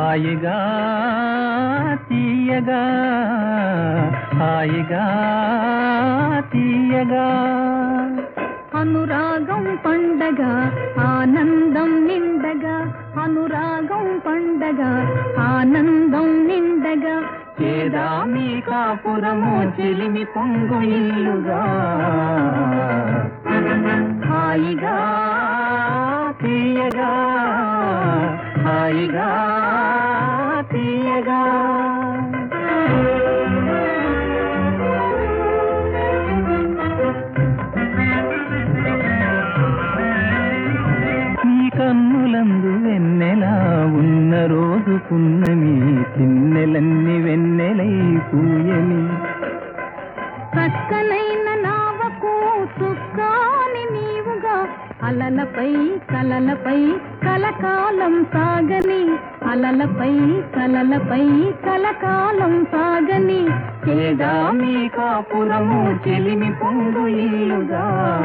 హాయిగా తీయగా హాయిగా తీయగా అనురాగం పండగ ఆనందం నిండగా అనురాగం పండగ ఆనందం నిండగా చేదామి కాపురము చెలిమి పొంగు ఇల్లుగా హాయిగా తీయగా హాయిగా తీయగా నీ కన్నులందు వెన్నెలా ఉన్న రోజు పున్నమి చిన్నెలన్ని వెన్నెలై పూయని చక్కనైన నావకు చుక్కాని నీవుగా అలలపై కలలపై కలకాలం సాగని అలలపై కలలపై కలకాలం సాగని చేదామి కాపురము చెలిమి పొంగు ఇల్లుగా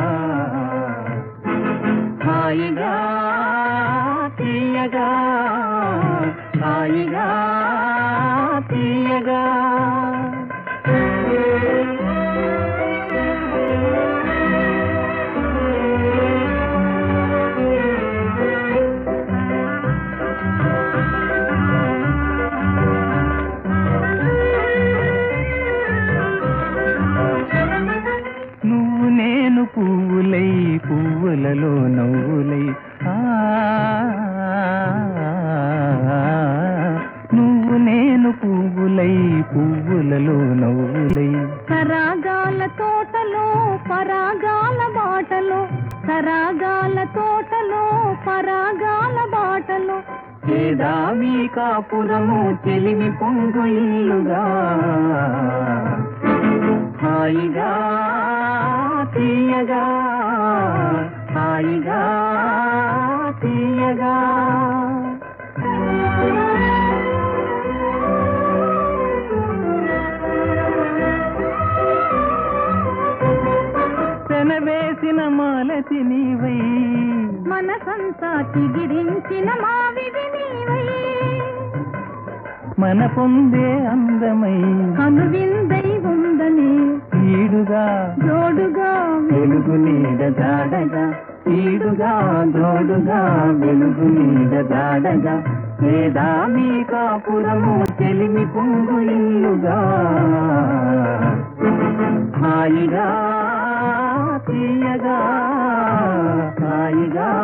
హాయిగా తీయగా హాయిగా తీయగా నువ్వు నేను పువ్వులై పువ్వులలో నవ్వులై ఆ, నువ్వు నేను పువ్వులై పువ్వులలో నవ్వులై సరాగాల తోటలో పరాగాల బాటలో సరాగాల తోటలో పరాగాల బాటలో చేదావి కాపురము చెలిమి పొంగు ఇల్లుగా హాయిగా తీయగా హాయిగా తీయగా పెనవేసిన మాలతి నీవై మనసంతా చిగిరించిన మావిడి నీవై మన పొందే అందమై కనువిందై ఉందని ఈడుగా జోడుగా వెలుగు నీడ జాడగా ఈడుగా జోడుగా వెలుగు నీడ జాడగా వేదామి కాపురము చెలిమి పొంగు ఇల్లుగా హాయిగా తీయగా హాయిగా